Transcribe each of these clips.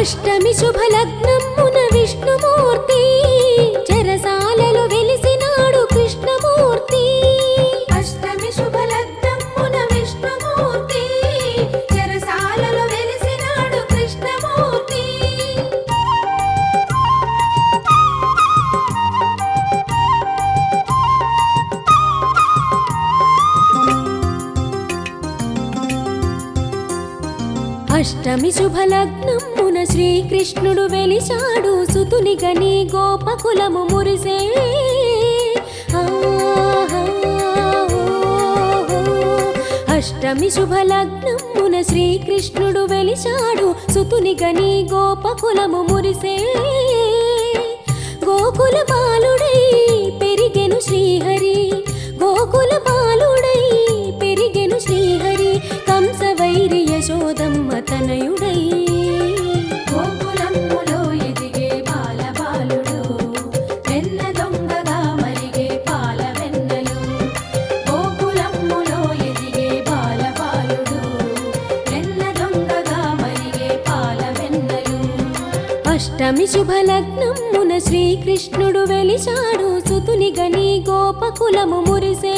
అష్టమి శుభలగ్నమున విష్ణుమూర్తి చెరసాలలో వెలిసినాడు కృష్ణమూర్తి అష్టమి శుభలగ్నమున విష్ణుమూర్తి చెరసాలలో వెలిసినాడు కృష్ణమూర్తి అష్టమి శుభలగ్నమున శ్రీకృష్ణుడు వెలిశాడు సుతుని గని గోపకులము మురిసే ఆహా, ఓహో. అష్టమి శుభలగ్నమున శ్రీకృష్ణుడు వెలిశాడు సుతుని గని గోపకులము మురిసే గోకుల బాలుడై పెరిగెను శ్రీహరి గోకుల బాలుడై పెరిగెను శ్రీహరి కంస వైరి యశోదమ్మ తనయుడై గోకులమ్ములో ఎదిగే బాలబాలుడు వెన్న దొంగగా మరిగే పాల వెన్నెలు గోకులమ్ములో ఎదిగే బాలబాలుడు వెన్న దొంగగా మరిగే పాల వెన్నెలు అష్టమి శుభలగ్నమున శ్రీకృష్ణుడు వెలిశాడు సుతుని గని గోపకులము మురిసే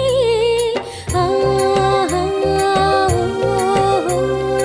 ఆహా, ఓహో.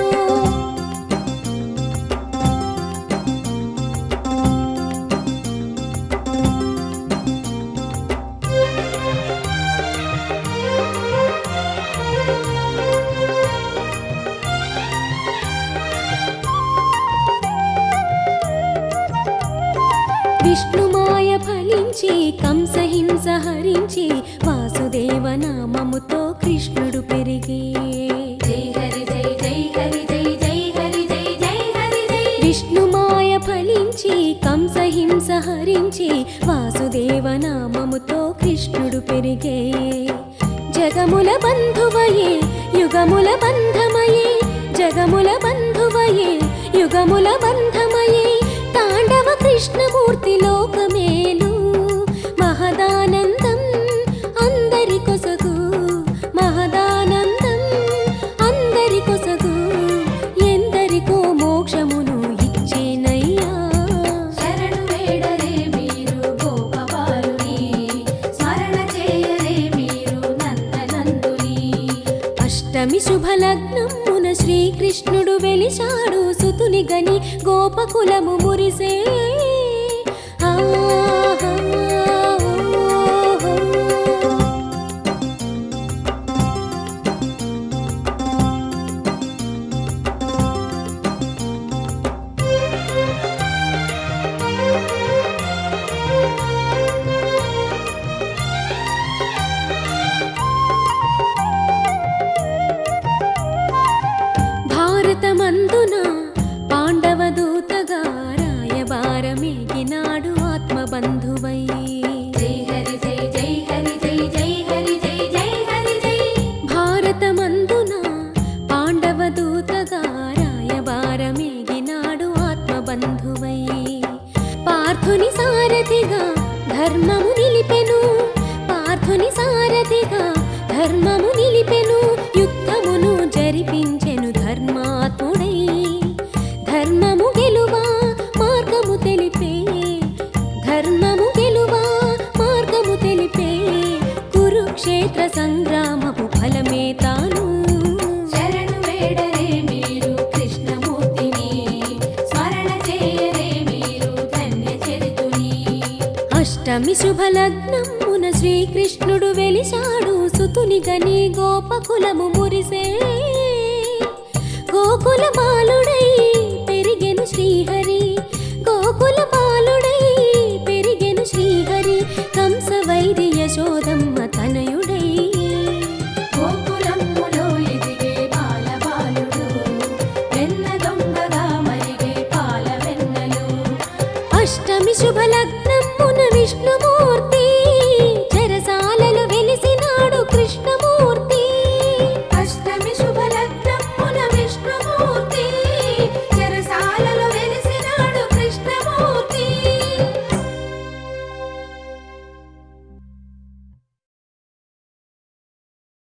విష్ణుమాయ ఫలించి కంసహింస హరించి వాసుదేవ నామముతో కృష్ణుడు పెరిగి జై హరి జై జై హరి జై జై హరి జై జై హరి జై విష్ణుమాయ ఫలించి కంసహింస హరించి వాసుదేవ నామముతో కృష్ణుడు పెరిగే జగముల బంధువయే యుగముల బంధమయే జగముల బంధువయే యుగముల బంధమయే తాండవ కృష్ణమూర్తి లోకమేలు మహదానందం అందరి కొసగు మహదానందం అందరి కొసగు ఎందరికో మోక్షమును ఇచ్చేనయ్యా శరణు వేడరే మీరు గోపబాలుని స్మరణ చేయరే మీరు నందనందుని అష్టమి శుభలగ్నమున శ్రీకృష్ణుడు వెలిశాడు సుతుని గని గోపకులము మురిసే ఆహా, ఓహో. భారతమందున పాండవ దూతగా రాయబారమేగినాడు ఆత్మబంధువై జై హరి జై జై హరి జై జై హరి జై జై హరి జై భారతమందున పాండవ దూతగా రాయబారమేగినాడు ఆత్మబంధువై పార్థుని సారథిగా ధర్మము నిలిపెను పార్థుని సారథిగా ధర్మము నిలిపెను యుద్ధమును జరిపించెను ధర్మాత్ముడై ధర్మము గెలువా మార్గము తెలిపే ధర్మము గెలువా మార్గము తెలిపే కురుక్షేత్ర సంగ్రామపు ఫలమే తాను శరణు వేడరే మీరు కృష్ణమూర్తిని స్మరణ చేయరే మీరు ధన్య చరితుని అష్టమి శుభలగ్నమున శ్రీకృష్ణుడు వెలిశాడు సుతుని గని గోపకులము మురిసే గోకుల బాలుడై పెరిగెను శ్రీహరి గోకుల బాలుడై పెరిగెను శ్రీహరి కంస వైరి యశోద